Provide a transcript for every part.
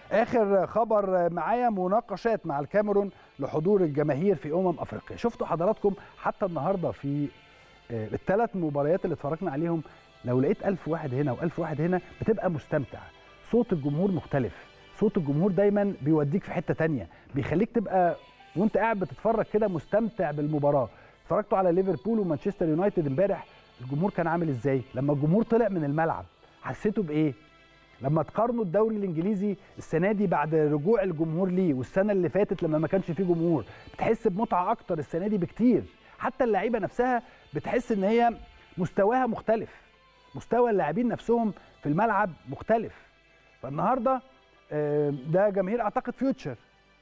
اخر خبر معايا مناقشات مع الكاميرون لحضور الجماهير في امم افريقيا شفتوا حضراتكم حتى النهارده في الثلاث مباريات اللي اتفرجنا عليهم لو لقيت ألف واحد هنا وألف واحد هنا بتبقى مستمتع صوت الجمهور مختلف صوت الجمهور دايما بيوديك في حته تانية بيخليك تبقى وانت قاعد بتتفرج كده مستمتع بالمباراه اتفرجتوا على ليفربول ومانشستر يونايتد امبارح الجمهور كان عامل ازاي لما الجمهور طلع من الملعب حسيتوا بايه لما تقارنوا الدوري الانجليزي السنه دي بعد رجوع الجمهور ليه والسنه اللي فاتت لما ما كانش فيه جمهور بتحس بمتعه اكتر السنه دي بكتير حتى اللعيبه نفسها بتحس ان هي مستواها مختلف مستوى اللاعبين نفسهم في الملعب مختلف فالنهارده ده جماهير اعتقد فيوتشر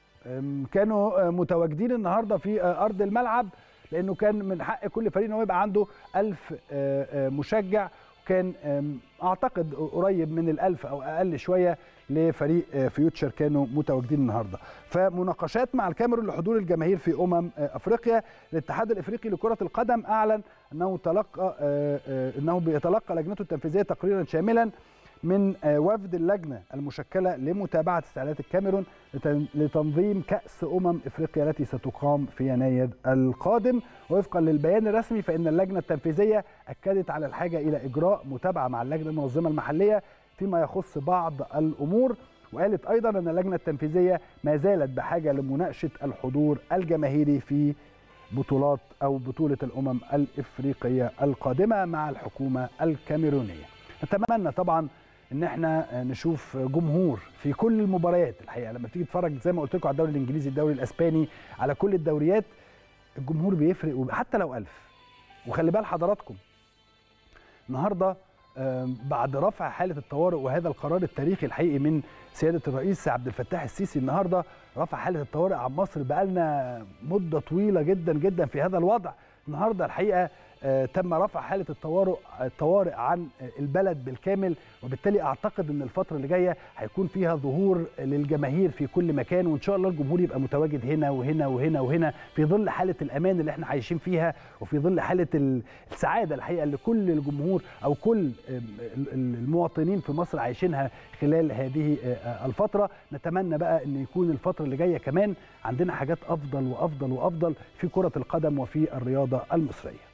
كانوا متواجدين النهارده في ارض الملعب لانه كان من حق كل فريق ان هو يبقى عنده ألف مشجع وكان اعتقد قريب من الألف او اقل شويه لفريق فيوتشر كانوا متواجدين النهارده فمناقشات مع الكاميرون لحضور الجماهير في امم افريقيا الاتحاد الافريقي لكره القدم اعلن انه تلقى انه بيتلقى لجنته التنفيذيه تقريرا شاملا من وفد اللجنه المشكله لمتابعه استعدادات الكاميرون لتنظيم كاس امم افريقيا التي ستقام في يناير القادم وفقا للبيان الرسمي فان اللجنه التنفيذيه اكدت على الحاجه الى اجراء متابعه مع اللجنه المنظمه المحليه فيما يخص بعض الامور وقالت ايضا ان اللجنه التنفيذيه ما زالت بحاجه لمناقشه الحضور الجماهيري في بطولات او بطوله الامم الافريقيه القادمه مع الحكومه الكاميرونيه. نتمنى طبعا ان احنا نشوف جمهور في كل المباريات الحقيقه لما تيجي تتفرج زي ما قلت لكم على الدوري الانجليزي الدوري الاسباني على كل الدوريات الجمهور بيفرق حتى لو ألف وخلي بال حضراتكم النهارده بعد رفع حاله الطوارئ وهذا القرار التاريخي الحقيقي من سياده الرئيس عبد الفتاح السيسي النهارده رفع حاله الطوارئ عن مصر بقالنا مده طويله جدا جدا في هذا الوضع النهارده الحقيقه تم رفع حاله الطوارئ الطوارئ عن البلد بالكامل وبالتالي اعتقد ان الفتره اللي جايه هيكون فيها ظهور للجماهير في كل مكان وان شاء الله الجمهور يبقى متواجد هنا وهنا وهنا وهنا في ظل حاله الامان اللي احنا عايشين فيها وفي ظل حاله السعاده الحقيقه اللي كل الجمهور او كل المواطنين في مصر عايشينها خلال هذه الفتره نتمنى بقى ان يكون الفتره اللي جايه كمان عندنا حاجات افضل وافضل وافضل في كره القدم وفي الرياضه المصريه